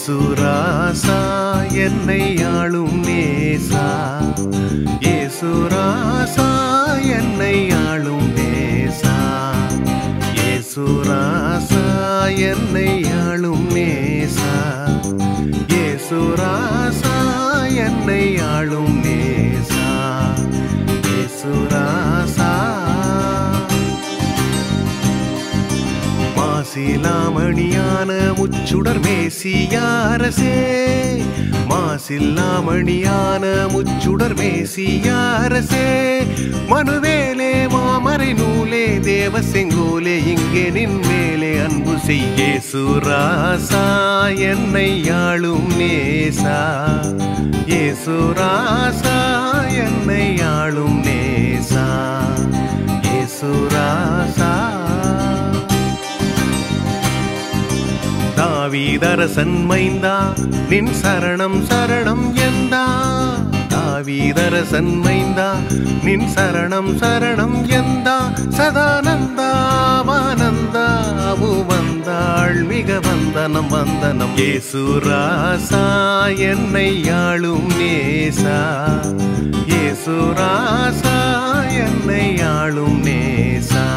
ஏசுராசா என்னை ஆளும் நேசா ஏசுராசா என்னை ஆளும் நேசா ஏசுராசா என்னை ஆளும் நேசா ஏசுராசா என்னை ஆளும் நேசா ஏசுராசா மாசிலாமணியான முச்சுடர் மேசியாரசே மாசில்லாமணியான முச்சுடர் மேசியாரசே மனுவேலே மாமறை நூலே தேவ செங்கோலே இங்கே நின் மேலே அன்பு செய்யே சுராசா என்னை ஆளும் நேசா ஏசுராசா என்னை ஆளும் நேசா ஏசுராசா தாவீதரசன் மைந்தா நின் சரணம் சரணம் எந்தா தாவீதரசன் மைந்தா நின் சரணம் சரணம் எந்தா சதானந்தாவானந்தா வந்தாள் மிக வந்தனம் வந்தனம் ஏசுராசா என்னை ஆளும் நேசா ஏசுராசா என்னை ஆளும் நேசா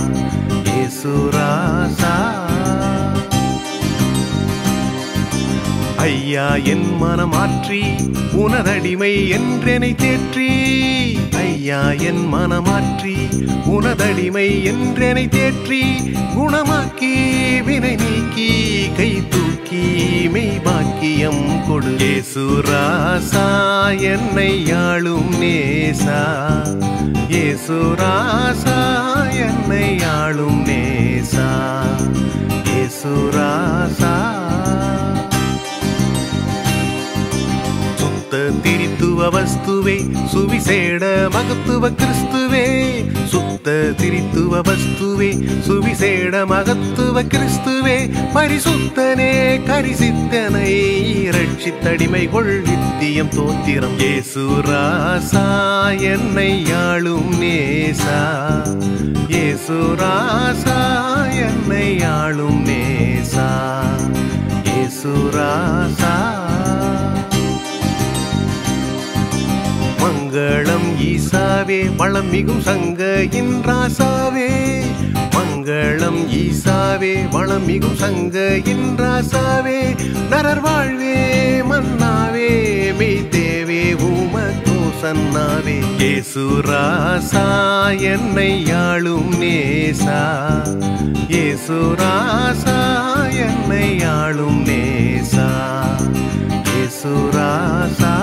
ஏசுராசா ஐயா என் மனமாற்றி உனதடிமை என்றெனை தேற்றி ஐயா என் மனமாற்றி உனதடிமை என்றெனை தேற்றி குணமாக்கி வினை நீக்கி கை தூக்கி மெய் பாக்கியம் கொடு ஏசுராசா என்னை ஆளும் நேசா ஏசுராசா என்னை ஆளும் நேசா ஏசுராசா சுத்த திரித்துவ வஸ்துவே சுவிசேட மகத்துவ கிறிஸ்துவே சுத்த திரித்துவ வஸ்துவே சுவிசேட மகத்துவ கிறிஸ்துவே பரிசுத்தனே கரிசித்தனை ரட்சித்தடிமை கொள் நித்தியம் தோத்திரம் ஏசுராசா என்னை ஆளும் நேசா ஏசுராசா என்னை ஆளும் நேசா ஏசுராசா மங்களம் ஈசாவே வளம் மிகும் சங்க இன்றாசாவே மங்களம் ஈசாவே வளம் மிகும் சங்க இன்றாசாவே நரர் வாழ்வே மன்னாவே மெய் தேவே உமக்கோ சன்னாவே ஏசுராசா என்னை ஆளும் நேசா ஏசுராசா என்னை ஆளும் நேசா ஏசுராசா